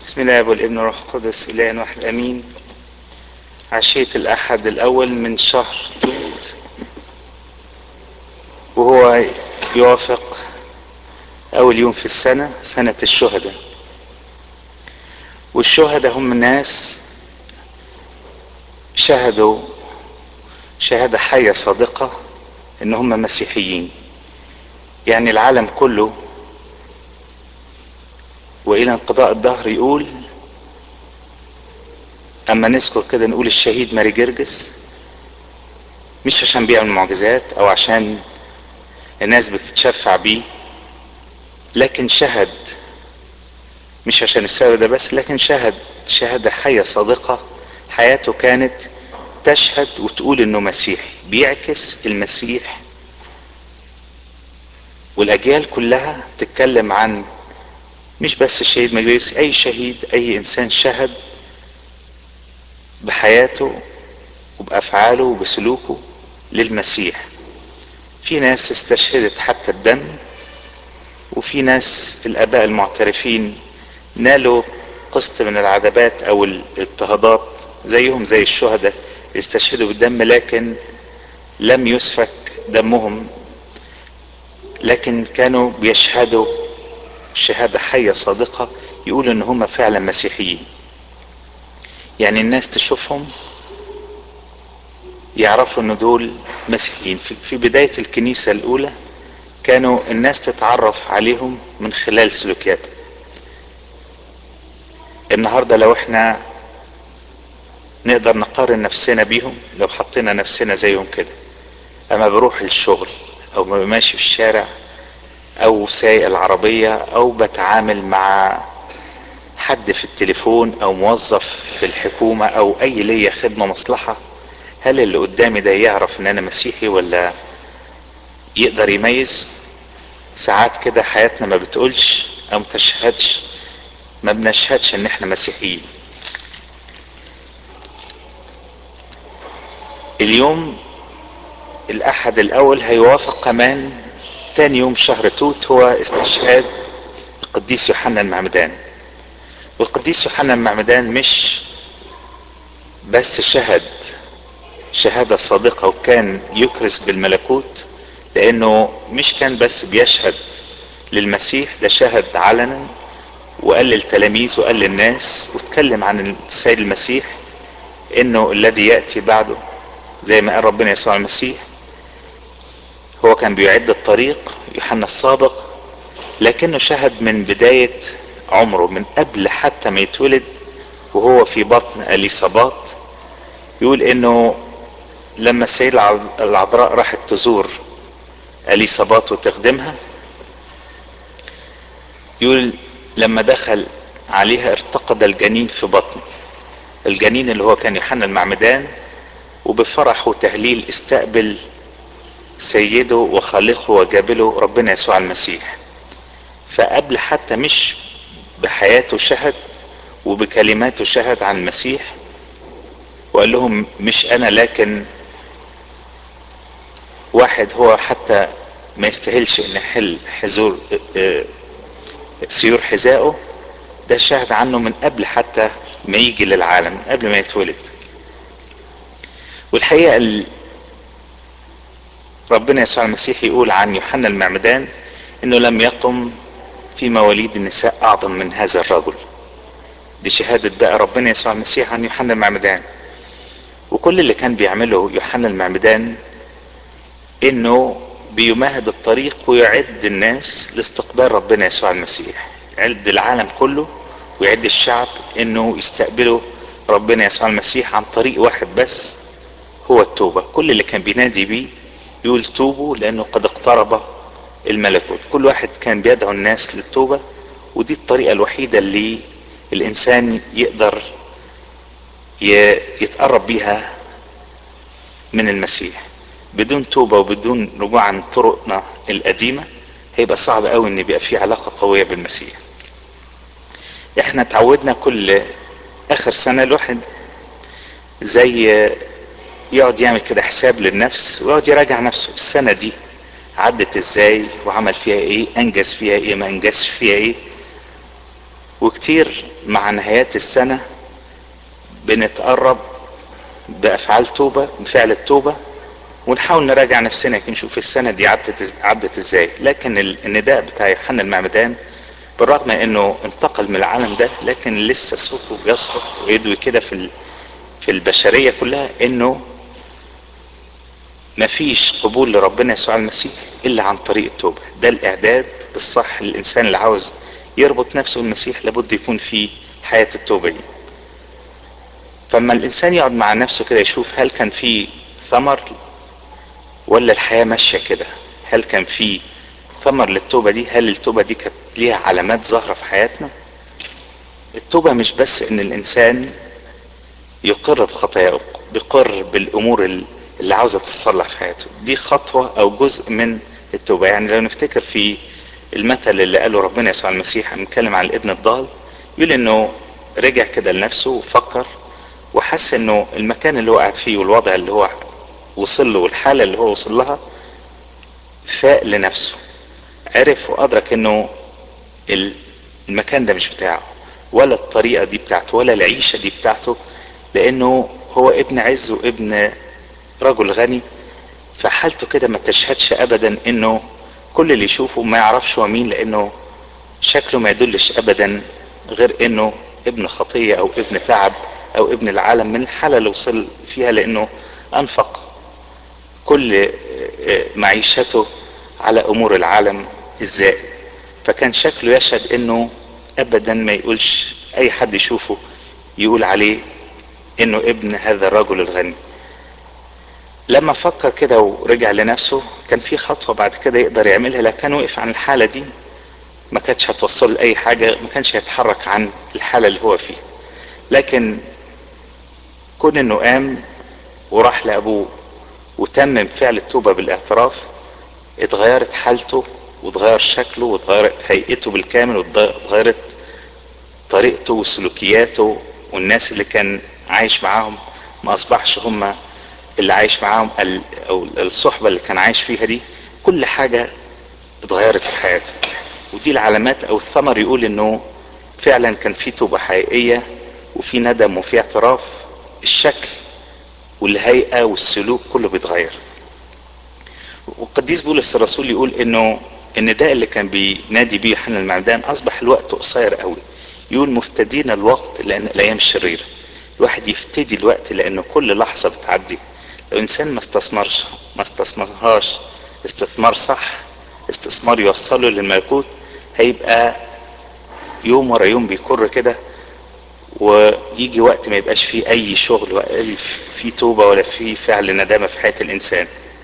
بسم الله والابن والروح القدس إله واحد أمين عشية الأحد الأول من شهر توت وهو يوافق أول يوم في السنة سنة الشهداء والشهداء هم ناس شهدوا شهادة حية صادقة إن هم مسيحيين يعني العالم كله والى انقضاء الدهر يقول اما نذكر كده نقول الشهيد ماري جرجس مش عشان بيعمل معجزات او عشان الناس بتتشفع بيه لكن شهد مش عشان السبب ده بس لكن شهد شهادة حية صادقة حياته كانت تشهد وتقول انه مسيحي بيعكس المسيح والاجيال كلها تتكلم عن مش بس الشهيد مجلس اي شهيد اي انسان شهد بحياته وبافعاله وبسلوكه للمسيح في ناس استشهدت حتى الدم وفي ناس الاباء المعترفين نالوا قسط من العذابات او الاضطهادات زيهم زي الشهداء استشهدوا بالدم لكن لم يسفك دمهم لكن كانوا بيشهدوا شهادة حية صادقة يقول ان هم فعلا مسيحيين يعني الناس تشوفهم يعرفوا ان دول مسيحيين في بداية الكنيسة الاولى كانوا الناس تتعرف عليهم من خلال سلوكياتهم النهاردة لو احنا نقدر نقارن نفسنا بيهم لو حطينا نفسنا زيهم كده اما بروح الشغل او ماشي في الشارع او سايق العربية او بتعامل مع حد في التليفون او موظف في الحكومة او اي ليا خدمة مصلحة هل اللي قدامي ده يعرف ان انا مسيحي ولا يقدر يميز ساعات كده حياتنا ما بتقولش او تشهدش ما بنشهدش ان احنا مسيحيين اليوم الاحد الاول هيوافق كمان تاني يوم شهر توت هو استشهاد القديس يوحنا المعمدان والقديس يوحنا المعمدان مش بس شهد شهادة صادقة وكان يكرس بالملكوت لانه مش كان بس بيشهد للمسيح ده شهد علنا وقال للتلاميذ وقال للناس واتكلم عن السيد المسيح انه الذي يأتي بعده زي ما قال ربنا يسوع المسيح هو كان بيعد الطريق يوحنا السابق لكنه شهد من بداية عمره من قبل حتى ما يتولد وهو في بطن اليصابات يقول انه لما السيدة العذراء راحت تزور اليصابات وتخدمها يقول لما دخل عليها ارتقد الجنين في بطنه الجنين اللي هو كان يوحنا المعمدان وبفرح وتهليل استقبل سيده وخالقه وجابله ربنا يسوع المسيح فقبل حتى مش بحياته شهد وبكلماته شهد عن المسيح وقال لهم مش انا لكن واحد هو حتى ما يستاهلش ان يحل حزور سيور حذائه ده شهد عنه من قبل حتى ما يجي للعالم من قبل ما يتولد والحقيقه ربنا يسوع المسيح يقول عن يوحنا المعمدان انه لم يقم في مواليد النساء اعظم من هذا الرجل دي شهادة بقى ربنا يسوع المسيح عن يوحنا المعمدان وكل اللي كان بيعمله يوحنا المعمدان انه بيمهد الطريق ويعد الناس لاستقبال ربنا يسوع المسيح يعد العالم كله ويعد الشعب انه يستقبلوا ربنا يسوع المسيح عن طريق واحد بس هو التوبة كل اللي كان بينادي بيه يقول توبوا لانه قد اقترب الملكوت كل واحد كان بيدعو الناس للتوبة ودي الطريقة الوحيدة اللي الانسان يقدر يتقرب بيها من المسيح بدون توبة وبدون رجوع عن طرقنا القديمة هيبقى صعب قوي ان يبقى في علاقة قوية بالمسيح احنا اتعودنا كل اخر سنة الواحد زي يقعد يعمل كده حساب للنفس ويقعد يراجع نفسه السنة دي عدت ازاي وعمل فيها ايه انجز فيها ايه ما انجزش فيها ايه وكتير مع نهايات السنة بنتقرب بأفعال توبة بفعل التوبة ونحاول نراجع نفسنا كده نشوف السنة دي عدت عدت ازاي لكن النداء بتاع يوحنا المعمدان بالرغم انه انتقل من العالم ده لكن لسه صوته بيصرخ ويدوي كده في في البشرية كلها انه مفيش قبول لربنا يسوع المسيح الا عن طريق التوبة ده الاعداد الصح للانسان اللي عاوز يربط نفسه بالمسيح لابد يكون في حياة التوبة دي فما الانسان يقعد مع نفسه كده يشوف هل كان في ثمر ولا الحياة ماشية كده هل كان في ثمر للتوبة دي هل التوبة دي كانت ليها علامات ظاهرة في حياتنا التوبة مش بس ان الانسان يقر بخطاياه بيقر بالامور اللي عاوزة تتصلح في حياته دي خطوة او جزء من التوبة يعني لو نفتكر في المثل اللي قاله ربنا يسوع المسيح بنتكلم عن الابن الضال يقول انه رجع كده لنفسه وفكر وحس انه المكان اللي هو قاعد فيه والوضع اللي هو وصل له والحالة اللي هو وصل لها فاق لنفسه عرف وادرك انه المكان ده مش بتاعه ولا الطريقة دي بتاعته ولا العيشة دي بتاعته لانه هو ابن عز وابن رجل غني فحالته كده ما تشهدش ابدا انه كل اللي يشوفه ما يعرفش هو مين لانه شكله ما يدلش ابدا غير انه ابن خطية او ابن تعب او ابن العالم من الحالة اللي وصل فيها لانه انفق كل معيشته على امور العالم الزائد فكان شكله يشهد انه ابدا ما يقولش اي حد يشوفه يقول عليه انه ابن هذا الرجل الغني لما فكر كده ورجع لنفسه كان في خطوة بعد كده يقدر يعملها لو كان وقف عن الحالة دي ما كانتش هتوصل لأي حاجة ما كانش هيتحرك عن الحالة اللي هو فيها لكن كون انه قام وراح لأبوه وتمم فعل التوبة بالاعتراف اتغيرت حالته واتغير شكله واتغيرت هيئته بالكامل واتغيرت طريقته وسلوكياته والناس اللي كان عايش معاهم ما اصبحش هم اللي عايش معاهم او الصحبة اللي كان عايش فيها دي كل حاجة اتغيرت في حياته ودي العلامات او الثمر يقول انه فعلا كان في توبة حقيقية وفي ندم وفي اعتراف الشكل والهيئة والسلوك كله بيتغير والقديس بولس الرسول يقول انه النداء اللي كان بينادي بيه يوحنا المعمدان اصبح الوقت قصير قوي يقول مفتدين الوقت لان الايام شريره الواحد يفتدي الوقت لانه كل لحظه بتعدي لو انسان ما استثمرش ما استثمرهاش استثمار صح استثمار يوصله للملكوت هيبقى يوم ورا يوم بيكر كده ويجي وقت ما يبقاش فيه اي شغل ولا فيه توبه ولا فيه فعل ندامه في حياه الانسان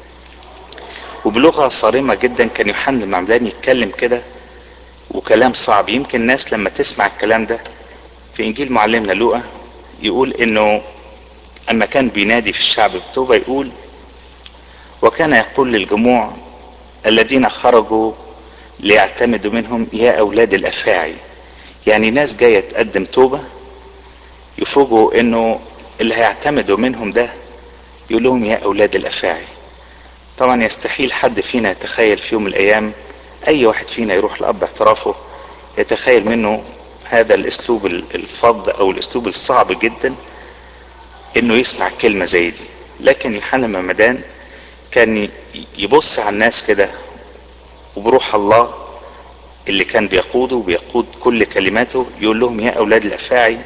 وبلغه صارمه جدا كان يوحنا المعمدان يتكلم كده وكلام صعب يمكن الناس لما تسمع الكلام ده في انجيل معلمنا لوقا يقول انه اما كان بينادي في الشعب بالتوبه يقول وكان يقول للجموع الذين خرجوا ليعتمدوا منهم يا اولاد الافاعي يعني ناس جايه تقدم توبه يفوجوا انه اللي هيعتمدوا منهم ده يقول لهم يا اولاد الافاعي طبعا يستحيل حد فينا يتخيل في يوم من الايام اي واحد فينا يروح لاب اعترافه يتخيل منه هذا الاسلوب الفظ او الاسلوب الصعب جدا انه يسمع كلمة زي دي لكن يوحنا ممدان كان يبص على الناس كده وبروح الله اللي كان بيقوده وبيقود كل كلماته يقول لهم يا اولاد الافاعي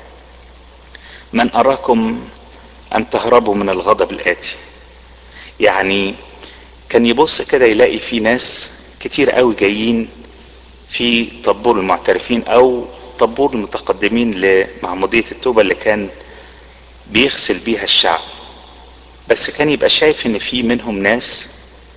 من اراكم ان تهربوا من الغضب الاتي يعني كان يبص كده يلاقي في ناس كتير قوي جايين في طابور المعترفين او طابور المتقدمين لمعمودية التوبة اللي كان بيغسل بيها الشعب بس كان يبقى شايف ان في منهم ناس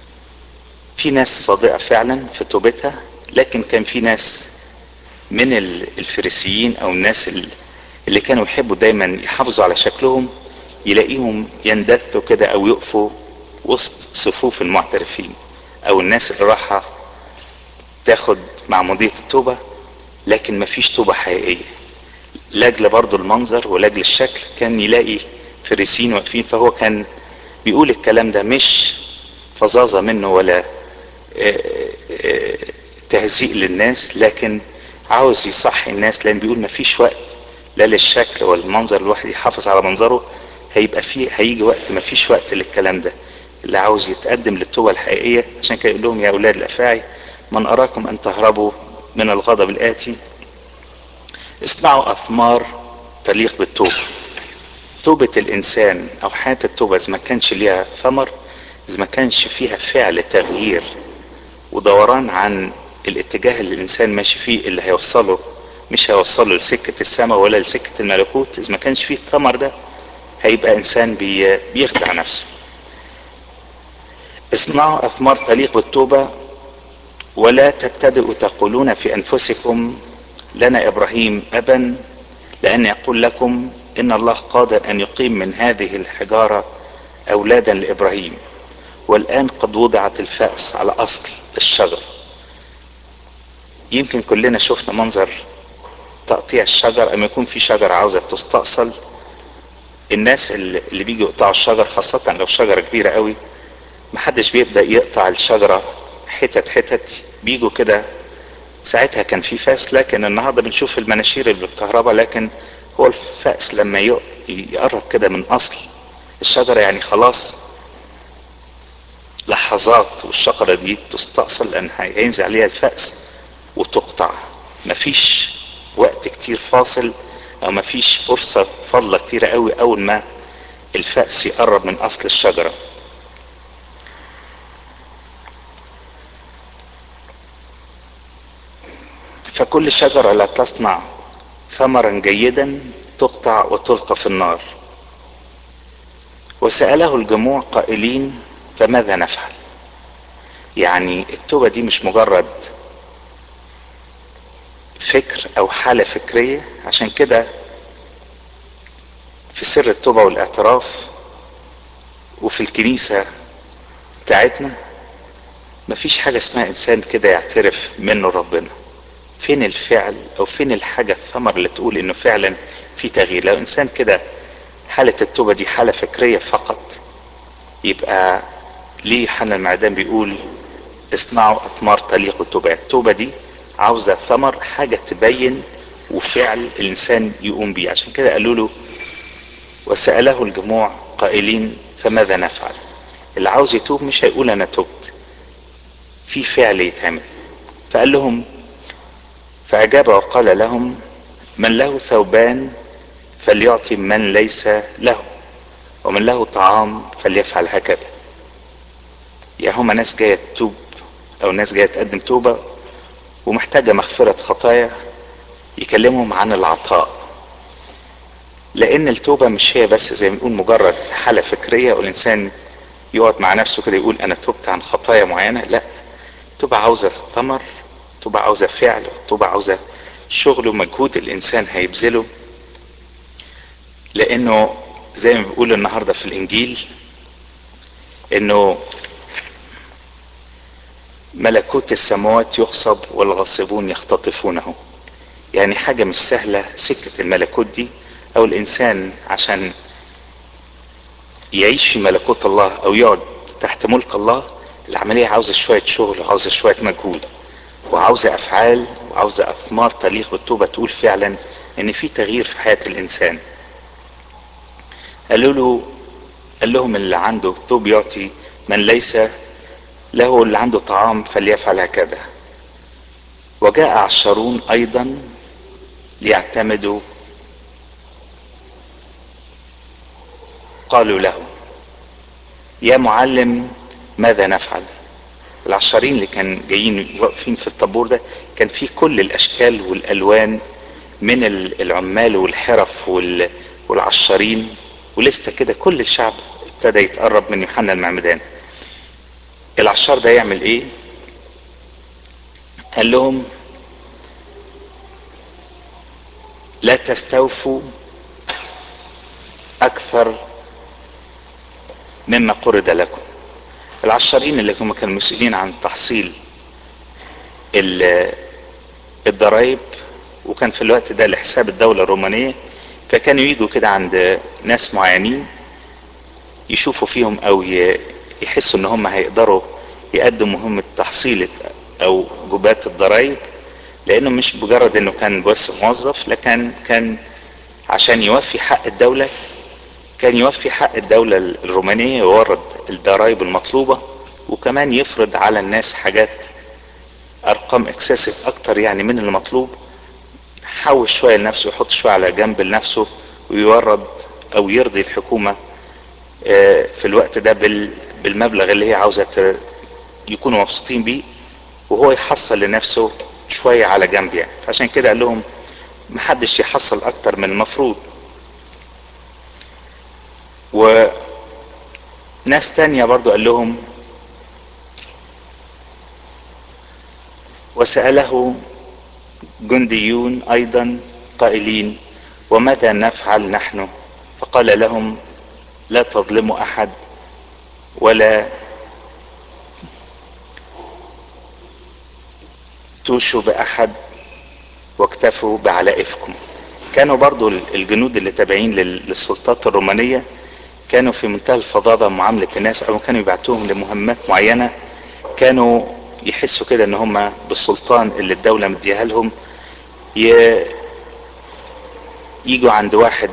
في ناس صادقة فعلا في توبتها لكن كان في ناس من الفريسيين او الناس اللي كانوا يحبوا دايما يحافظوا على شكلهم يلاقيهم يندثوا كده او يقفوا وسط صفوف المعترفين او الناس اللي راحة تاخد معمودية التوبة لكن مفيش توبة حقيقية لاجل برضو المنظر ولاجل الشكل كان يلاقي فريسين واقفين فهو كان بيقول الكلام ده مش فظاظة منه ولا تهزيء للناس لكن عاوز يصحي الناس لان بيقول مفيش وقت لا للشكل ولا المنظر الواحد يحافظ على منظره هيبقى فيه هيجي وقت مفيش وقت للكلام ده اللي عاوز يتقدم للتوبة الحقيقية عشان كده يقول لهم يا أولاد الأفاعي من أراكم أن تهربوا من الغضب الآتي اصنعوا أثمار تليق بالتوبة توبة الإنسان أو حياة التوبة إذا ما كانش ليها ثمر إذا ما كانش فيها فعل تغيير ودوران عن الاتجاه اللي الإنسان ماشي فيه اللي هيوصله مش هيوصله لسكة السماء ولا لسكة الملكوت إذا ما كانش فيه الثمر ده هيبقى إنسان بي بيخدع نفسه اصنعوا أثمار تليق بالتوبة ولا تبتدئوا تقولون في أنفسكم لنا إبراهيم أبا لأن يقول لكم إن الله قادر أن يقيم من هذه الحجارة أولادا لإبراهيم والآن قد وضعت الفأس على أصل الشجر يمكن كلنا شفنا منظر تقطيع الشجر أما يكون في شجرة عاوزة تستأصل الناس اللي بيجوا يقطعوا الشجر خاصة لو شجرة كبيرة قوي محدش بيبدأ يقطع الشجرة حتت حتت بيجوا كده ساعتها كان في فاس لكن النهارده بنشوف المناشير اللي بالكهرباء لكن هو الفأس لما يقرب كده من اصل الشجرة يعني خلاص لحظات والشجرة دي تستأصل لان هينزل عليها الفأس وتقطع مفيش وقت كتير فاصل او مفيش فرصة فاضلة كتيرة قوي اول ما الفأس يقرب من اصل الشجرة فكل شجرة لا تصنع ثمرا جيدا تقطع وتلقى في النار وسأله الجموع قائلين فماذا نفعل يعني التوبة دي مش مجرد فكر او حالة فكرية عشان كده في سر التوبة والاعتراف وفي الكنيسة بتاعتنا مفيش حاجة اسمها انسان كده يعترف منه ربنا فين الفعل او فين الحاجة الثمر اللي تقول انه فعلا في تغيير لو انسان كده حالة التوبة دي حالة فكرية فقط يبقى ليه حنا المعدان بيقول اصنعوا اثمار تليق بالتوبة التوبة دي عاوزة ثمر حاجة تبين وفعل الانسان يقوم بيه عشان كده قالوا له وسأله الجموع قائلين فماذا نفعل اللي عاوز يتوب مش هيقول انا تبت في فعل يتعمل فقال لهم فأجاب وقال لهم من له ثوبان فليعطي من ليس له ومن له طعام فليفعل هكذا يا هما ناس جاية تتوب أو ناس جاية تقدم توبة ومحتاجة مغفرة خطايا يكلمهم عن العطاء لأن التوبة مش هي بس زي ما نقول مجرد حالة فكرية والإنسان يقعد مع نفسه كده يقول أنا تبت عن خطايا معينة لا التوبة عاوزة ثمر التوبة عاوزة فعل التوبة عاوزة شغل ومجهود الإنسان هيبذله لأنه زي ما بيقول النهاردة في الإنجيل إنه ملكوت السماوات يغصب والغاصبون يختطفونه يعني حاجة مش سهلة سكة الملكوت دي أو الإنسان عشان يعيش في ملكوت الله أو يقعد تحت ملك الله العملية عاوزة شوية شغل وعاوزة شوية مجهود وعاوزة افعال وعاوزة اثمار تليق بالتوبة تقول فعلا ان في تغيير في حياة الانسان قالوا له قال لهم اللي عنده توب يعطي من ليس له اللي عنده طعام فليفعل هكذا وجاء عشرون ايضا ليعتمدوا قالوا له يا معلم ماذا نفعل العشرين اللي كان جايين واقفين في الطابور ده كان في كل الاشكال والالوان من العمال والحرف والعشرين ولسه كده كل الشعب ابتدى يتقرب من يوحنا المعمدان العشار ده يعمل ايه قال لهم لا تستوفوا اكثر مما قرد لكم العشارين اللي هم كانوا مسؤولين عن تحصيل الضرائب وكان في الوقت ده لحساب الدولة الرومانية فكانوا يجوا كده عند ناس معينين يشوفوا فيهم او يحسوا ان هم هيقدروا يقدموا مهمة تحصيل او جبات الضرائب لانه مش مجرد انه كان بس موظف لكن كان عشان يوفي حق الدولة كان يوفي حق الدولة الرومانية يورد الضرائب المطلوبة وكمان يفرض على الناس حاجات ارقام اكسسيف اكتر يعني من المطلوب حوش شوية لنفسه يحط شوية على جنب لنفسه ويورد او يرضي الحكومة في الوقت ده بالمبلغ اللي هي عاوزة يكونوا مبسوطين بيه وهو يحصل لنفسه شوية على جنب يعني عشان كده قال لهم محدش يحصل اكتر من المفروض وناس تانية برضو قال لهم وسأله جنديون ايضا قائلين وماذا نفعل نحن فقال لهم لا تظلموا احد ولا توشوا باحد واكتفوا بعلائفكم كانوا برضو الجنود اللي تابعين للسلطات الرومانية كانوا في منتهى الفظاظة معاملة الناس او كانوا يبعتوهم لمهمات معينة كانوا يحسوا كده ان هم بالسلطان اللي الدولة مديها لهم ي... يجوا عند واحد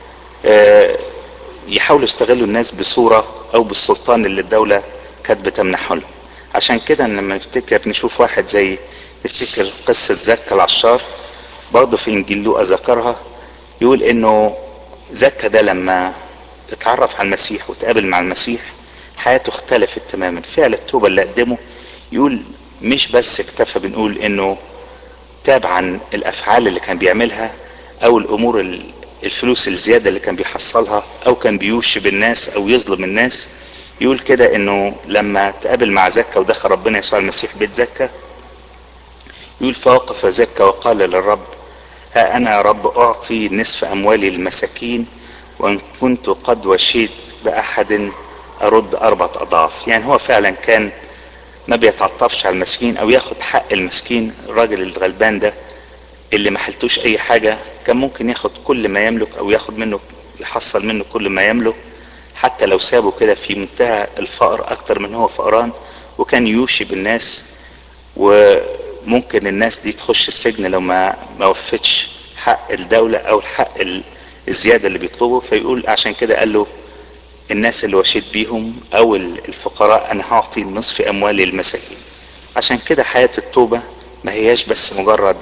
يحاولوا يستغلوا الناس بصورة او بالسلطان اللي الدولة كانت بتمنحه لهم عشان كده لما نفتكر نشوف واحد زي نفتكر قصة زكا العشار برضه في انجيل لوقا ذكرها يقول انه زكا ده لما اتعرف على المسيح وتقابل مع المسيح حياته اختلفت تماما فعل التوبة اللي قدمه يقول مش بس اكتفى بنقول انه تاب عن الافعال اللي كان بيعملها او الامور الفلوس الزيادة اللي كان بيحصلها او كان بيوشي بالناس او يظلم الناس يقول كده انه لما تقابل مع زكا ودخل ربنا يسوع المسيح بيت زكا يقول فوقف زكا وقال للرب ها انا يا رب اعطي نصف اموالي للمساكين وان كنت قد وشيت باحد ارد اربعة اضعاف يعني هو فعلا كان ما بيتعطفش على المسكين او ياخد حق المسكين الراجل الغلبان ده اللي ما حلتوش اي حاجة كان ممكن ياخد كل ما يملك او ياخد منه يحصل منه كل ما يملك حتى لو سابه كده في منتهى الفقر اكتر من هو فقران وكان يوشي بالناس وممكن الناس دي تخش السجن لو ما ما وفتش حق الدولة او الحق الزيادة اللي بيطلبه فيقول عشان كده قال له الناس اللي وشيت بيهم او الفقراء انا هعطي نصف اموالي للمساكين عشان كده حياة التوبة ما هياش بس مجرد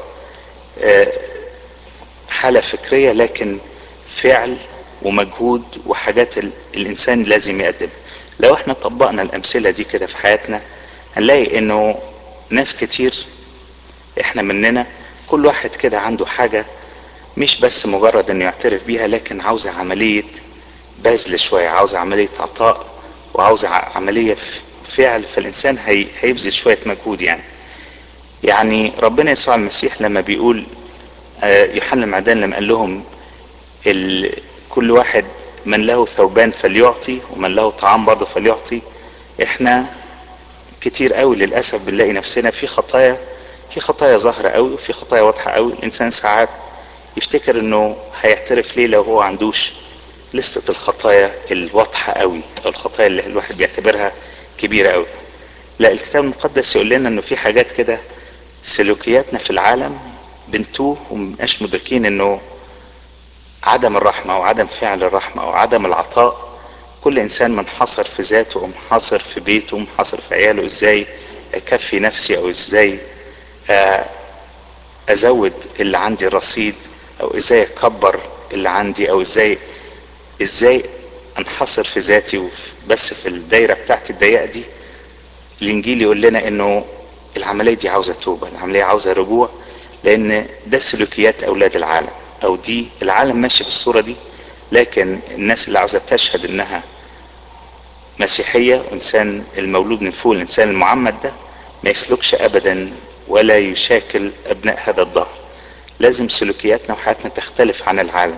حالة فكرية لكن فعل ومجهود وحاجات الانسان لازم يقدم لو احنا طبقنا الامثلة دي كده في حياتنا هنلاقي انه ناس كتير احنا مننا كل واحد كده عنده حاجة مش بس مجرد انه يعترف بيها لكن عاوزة عملية بذل شوية عاوزة عملية عطاء وعاوزة عملية فعل فالانسان هي هيبذل شوية مجهود يعني يعني ربنا يسوع المسيح لما بيقول يوحنا المعدان لما قال لهم كل واحد من له ثوبان فليعطي ومن له طعام برضه فليعطي احنا كتير قوي للاسف بنلاقي نفسنا في خطايا في خطايا ظاهرة قوي وفي خطايا واضحة قوي الانسان ساعات يفتكر انه هيعترف ليه لو هو عندوش لستة الخطايا الواضحة قوي او الخطايا اللي الواحد بيعتبرها كبيرة قوي لا الكتاب المقدس يقول لنا انه في حاجات كده سلوكياتنا في العالم بنتوه ومبقاش مدركين انه عدم الرحمة وعدم فعل الرحمة وعدم العطاء كل انسان منحصر في ذاته ومنحصر في بيته ومنحصر في عياله ازاي اكفي نفسي او ازاي ازود اللي عندي رصيد او ازاي اكبر اللي عندي او ازاي ازاي انحصر في ذاتي بس في الدايرة بتاعتي الضيقة دي الانجيل يقول لنا انه العملية دي عاوزة توبة العملية عاوزة رجوع لان ده سلوكيات اولاد العالم او دي العالم ماشي بالصورة دي لكن الناس اللي عاوزة تشهد انها مسيحية وانسان المولود من فوق الانسان المعمد ده ما يسلكش ابدا ولا يشاكل ابناء هذا الظهر لازم سلوكياتنا وحياتنا تختلف عن العالم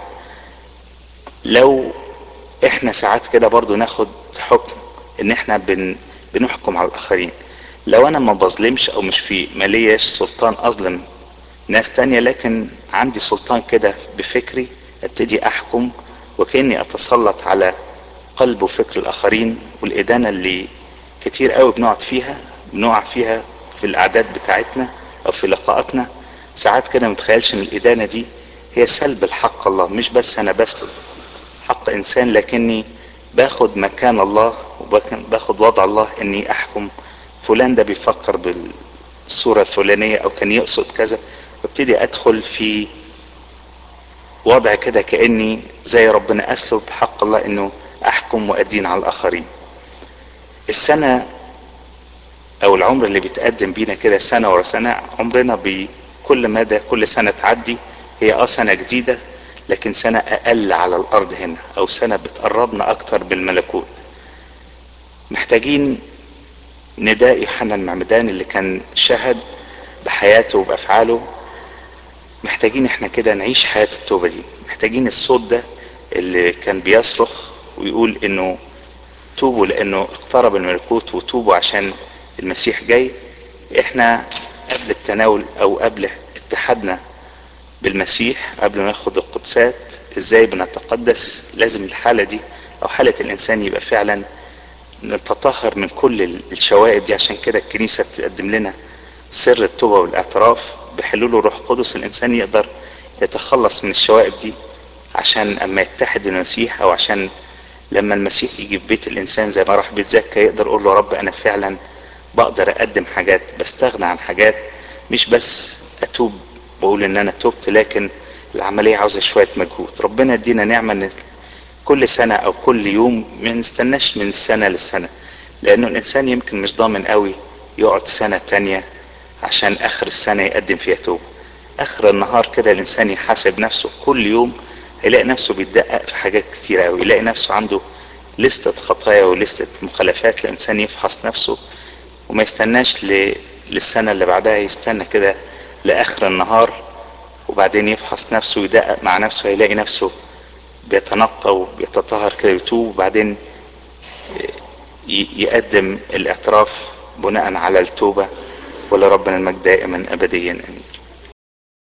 لو احنا ساعات كده برضو ناخد حكم ان احنا بن بنحكم على الاخرين لو انا ما بظلمش او مش في ماليش سلطان اظلم ناس تانية لكن عندي سلطان كده بفكري ابتدي احكم وكاني اتسلط على قلب وفكر الاخرين والادانة اللي كتير قوي بنقعد فيها بنقع فيها في الاعداد بتاعتنا او في لقاءاتنا ساعات كده متخيلش ان الادانة دي هي سلب الحق الله مش بس انا بسلب حق انسان لكني باخد مكان الله وباخد وضع الله اني احكم فلان ده بيفكر بالصورة الفلانية او كان يقصد كذا وابتدي ادخل في وضع كده كاني زي ربنا اسلب حق الله انه احكم وادين على الاخرين السنة او العمر اللي بيتقدم بينا كده سنة ورا سنة عمرنا بكل مدى كل سنة تعدي هي اه سنة جديدة لكن سنة اقل على الارض هنا او سنة بتقربنا اكتر بالملكوت محتاجين نداء يوحنا المعمدان اللي كان شهد بحياته وبافعاله محتاجين احنا كده نعيش حياة التوبة دي محتاجين الصوت ده اللي كان بيصرخ ويقول انه توبوا لانه اقترب الملكوت وتوبوا عشان المسيح جاي احنا قبل التناول او قبل اتحادنا بالمسيح قبل ما ناخد القدسات ازاي بنتقدس لازم الحالة دي او حالة الانسان يبقى فعلا نتطهر من كل الشوائب دي عشان كده الكنيسة بتقدم لنا سر التوبة والاعتراف بحلول الروح القدس الانسان يقدر يتخلص من الشوائب دي عشان اما يتحد بالمسيح او عشان لما المسيح يجي في بيت الانسان زي ما راح بيت زكا يقدر يقول له يا رب انا فعلا بقدر اقدم حاجات بستغنى عن حاجات مش بس اتوب واقول ان انا تبت لكن العملية عاوزة شوية مجهود ربنا يدينا نعمة ان كل سنة او كل يوم ما نستناش من سنة لسنة لانه الانسان يمكن مش ضامن قوي يقعد سنة تانية عشان اخر السنة يقدم فيها توبة اخر النهار كده الانسان يحاسب نفسه كل يوم هيلاقي نفسه بيتدقق في حاجات كتيرة قوي يلاقي نفسه عنده لستة خطايا ولستة مخالفات الانسان يفحص نفسه وما يستناش ل... للسنة اللي بعدها يستنى كده لاخر النهار وبعدين يفحص نفسه ويدقق مع نفسه هيلاقي نفسه بيتنقى وبيتطهر كده ويتوب وبعدين يقدم الاعتراف بناء على التوبة ولربنا المجد دائما ابديا امين